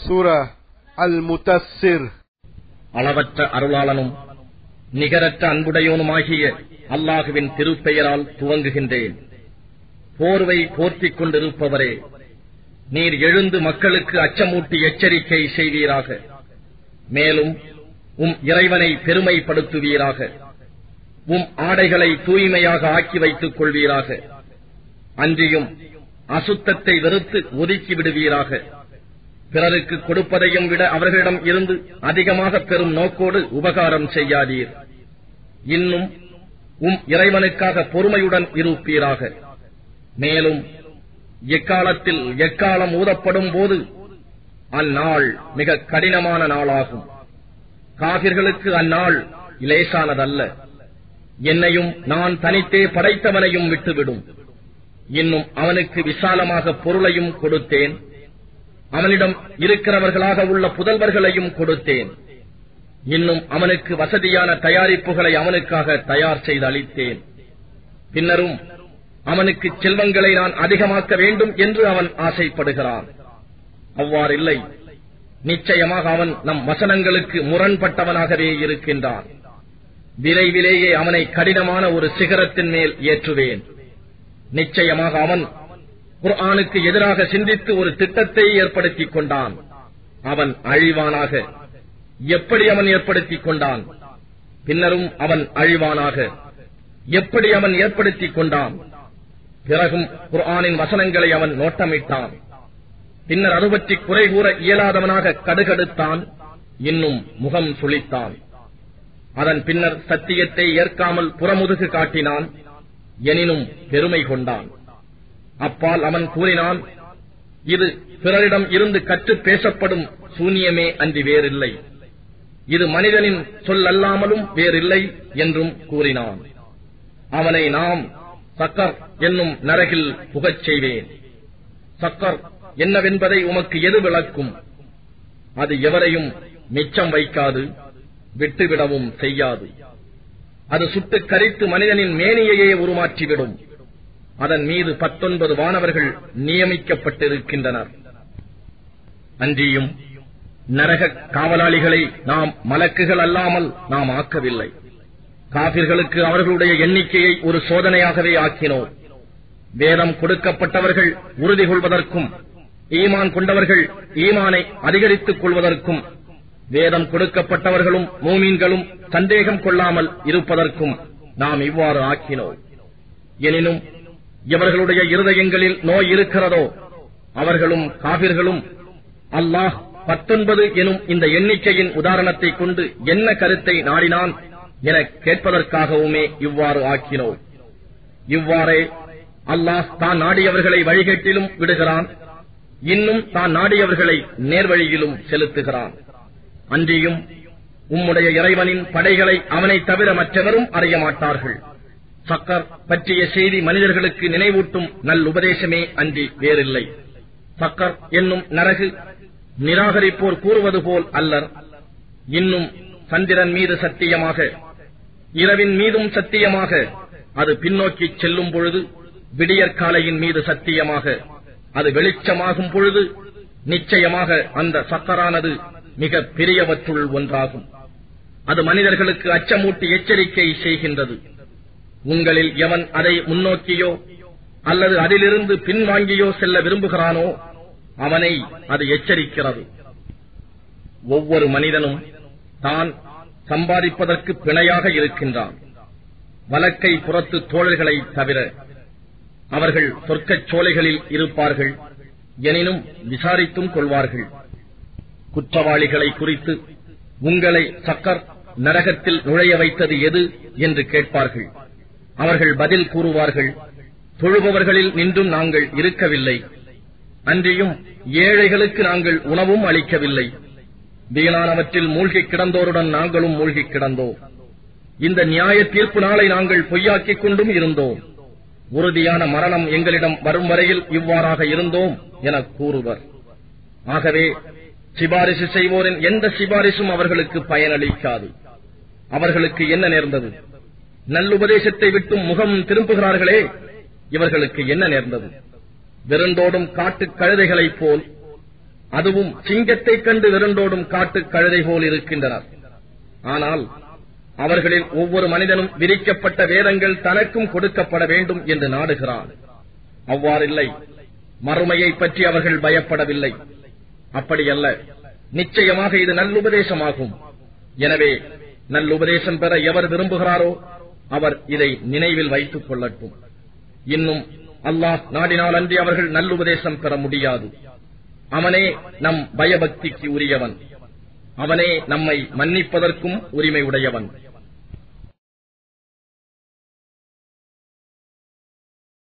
சூரா அல் முத்தஸ்ஸிர் அளவற்ற அருளாளனும் நிகரற்ற அன்புடையோனுமாகிய அல்லாஹுவின் திருப்பெயரால் துவங்குகின்றேன் போர்வை போர்த்திக் கொண்டிருப்பவரே நீர் எழுந்து மக்களுக்கு அச்சமூட்டி எச்சரிக்கை செய்வீராக மேலும் உம் இறைவனை பெருமைப்படுத்துவீராக உம் ஆடைகளை தூய்மையாக ஆக்கி வைத்துக் கொள்வீராக அன்றியும் அசுத்தத்தை வெறுத்து ஒதுக்கி விடுவீராக பிறருக்கு கொடுப்பதையும் விட அவர்களிடம் இருந்து அதிகமாக பெறும் நோக்கோடு உபகாரம் செய்யாதீர் இன்னும் உம் இறைவனுக்காக பொறுமையுடன் இருப்பீராக மேலும் எக்காலத்தில் எக்காலம் ஊதப்படும் போது அந்நாள் மிக கடினமான நாளாகும் காபிர்களுக்கு அந்நாள் இலேசானதல்ல என்னையும் நான் தனித்தே படைத்தவனையும் விட்டுவிடும் இன்னும் அவனுக்கு விசாலமாக பொருளையும் கொடுத்தேன் அவனிடம் இருக்கிறவர்களாக உள்ள புதல்வர்களையும் கொடுத்தேன் இன்னும் அவனுக்கு வசதியான தயாரிப்புகளை அவனுக்காக தயார் செய்து அளித்தேன் பின்னரும் அவனுக்கு செல்வங்களை நான் அதிகமாக்க வேண்டும் என்று அவன் ஆசைப்படுகிறான் அவ்வாறில்லை நிச்சயமாக அவன் நம் வசனங்களுக்கு முரண்பட்டவனாகவே இருக்கின்றான் விரைவிலேயே அவனை கடினமான ஒரு சிகரத்தின் மேல் ஏற்றுவேன் நிச்சயமாக அவன் குர்ஆனுக்கு எதிராக சிந்தித்து ஒரு திட்டத்தை ஏற்படுத்திக் கொண்டான் அவன் அழிவானாக எப்படி அவன் ஏற்படுத்திக் கொண்டான் பின்னரும் அவன் அழிவானாக எப்படி அவன் ஏற்படுத்திக் கொண்டான் பிறகும் குர்ஆனின் வசனங்களை அவன் நோட்டமிட்டான் பின்னர் அது பற்றி குறை கூற இயலாதவனாக கடுகடுத்தான் இன்னும் முகம் சுளித்தான் அதன் பின்னர் சத்தியத்தை ஏற்காமல் புறமுதுகு காட்டினான் எனினும் பெருமை கொண்டான் அப்பால் அவன் கூறினான் இது பிறரிடம் இருந்து கற்று பேசப்படும் சூனியமே அன்றி வேறில்லை இது மனிதனின் சொல்லல்லாமலும் வேறில்லை என்றும் கூறினான் அவனை நாம் சக்கர் என்னும் நரகில் புகச் செய்வேன் சக்கர் என்னவென்பதை உமக்கு எது விளக்கும் அது எவரையும் மிச்சம் வைக்காது விட்டுவிடவும் செய்யாது அது சுட்டு கரித்து மனிதனின் மேனியையே உருமாற்றிவிடும் அதன் மீது பத்தொன்பது வானவர்கள் நியமிக்கப்பட்டிருக்கின்றனர் அன்றியும் நரக காவலாளிகளை நாம் மலக்குகள் அல்லாமல் நாம் ஆக்கவில்லை காபிர்களுக்கு அவர்களுடைய எண்ணிக்கையை ஒரு சோதனையாகவே ஆக்கினோம் வேதம் கொடுக்கப்பட்டவர்கள் உறுதி கொள்வதற்கும் ஈமான் கொண்டவர்கள் ஈமானை அதிகரித்துக் கொள்வதற்கும் வேதம் கொடுக்கப்பட்டவர்களும் மூமீன்களும் சந்தேகம் கொள்ளாமல் இருப்பதற்கும் நாம் இவ்வாறு ஆக்கினோம் எனினும் இவர்களுடைய இருதயங்களில் நோய் இருக்கிறதோ அவர்களும் காபிர்களும் அல்லாஹ் பத்தொன்பது எனும் இந்த எண்ணிக்கையின் உதாரணத்தை கொண்டு என்ன கருத்தை நாடினான் என கேட்பதற்காகவுமே இவ்வாறு ஆக்கினோம் இவ்வாறே அல்லாஹ் தான் நாடியவர்களை வழிகேட்டிலும் விடுகிறான் இன்னும் தான் நாடியவர்களை நேர்வழியிலும் செலுத்துகிறான் அன்றியும் உம்முடைய இறைவனின் படைகளை அவனை தவிர மற்றவரும் அறிய மாட்டார்கள் சக்கர் பற்றிய செய்தி மனிதர்களுக்கு நினைவூட்டும் நல் உபதேசமே அன்றி வேறில்லை சக்கர் என்னும் நரகு நிராகரிப்போர் கூறுவது போல் அல்லர் இன்னும் சந்திரன் மீது சத்தியமாக இரவின் மீதும் சத்தியமாக அது பின்னோக்கி செல்லும் பொழுது விடியற்காலையின் மீது சத்தியமாக அது வெளிச்சமாகும் பொழுது நிச்சயமாக அந்த சக்கரானது மிக பெரியவற்றுள் ஒன்றாகும் அது மனிதர்களுக்கு அச்சமூட்டி எச்சரிக்கை செய்கின்றது உங்களில் எவன் அதை முன்னோக்கியோ அல்லது அதிலிருந்து பின்வாங்கியோ செல்ல விரும்புகிறானோ அவனை அது எச்சரிக்கிறது ஒவ்வொரு மனிதனும் தான் சம்பாதிப்பதற்கு பிணையாக இருக்கின்றான் வலக்கை புறத்து தோழர்களை தவிர அவர்கள் சொர்க்கச் சோலைகளில் இருப்பார்கள் எனினும் விசாரித்தும் கொள்வார்கள் குற்றவாளிகளை குறித்து உங்களை சக்கர் நரகத்தில் நுழைய வைத்தது எது என்று கேட்பார்கள் அவர்கள் பதில் கூறுவார்கள் தொழுபவர்களில் நின்றும் நாங்கள் இருக்கவில்லை அன்றியும் ஏழைகளுக்கு நாங்கள் உணவும் அளிக்கவில்லை வீணானவற்றில் மூழ்கிக் கிடந்தோருடன் நாங்களும் மூழ்கிக் கிடந்தோம் இந்த நியாய தீர்ப்பு நாளை நாங்கள் பொய்யாக்கிக் கொண்டும் இருந்தோம் உறுதியான மரணம் எங்களிடம் வரும் வரையில் இவ்வாறாக இருந்தோம் என கூறுவர் ஆகவே சிபாரிசு செய்வோரின் எந்த சிபாரிசும் அவர்களுக்கு பயனளிக்காது அவர்களுக்கு என்ன நேர்ந்தது நல்லுபதேசத்தை விட்டும் முகம் திரும்புகிறார்களே இவர்களுக்கு என்ன நேர்ந்தது விருந்தோடும் காட்டுக் கழுதைகளைப் போல் அதுவும் சிங்கத்தைக் கண்டு விரண்டோடும் காட்டு கழுதை போல் இருக்கின்றனர் ஆனால் அவர்களில் ஒவ்வொரு மனிதனும் விரிக்கப்பட்ட வேதங்கள் தனக்கும் கொடுக்கப்பட வேண்டும் என்று நாடுகிறான் அவ்வாறில்லை மறுமையை பற்றி அவர்கள் பயப்படவில்லை அப்படியல்ல நிச்சயமாக இது நல்லுபதேசமாகும் எனவே நல்லுபதேசம் பெற எவர் விரும்புகிறாரோ அவர் இதை நினைவில் வைத்துக் கொள்ளட்டும் இன்னும் அல்லாஹ் நாடினால் அன்றி அவர்கள் நல்லுபதேசம் பெற முடியாது அவனே நம் பயபக்திக்கு உரியவன் அவனே நம்மை மன்னிப்பதற்கும் உரிமை உடையவன்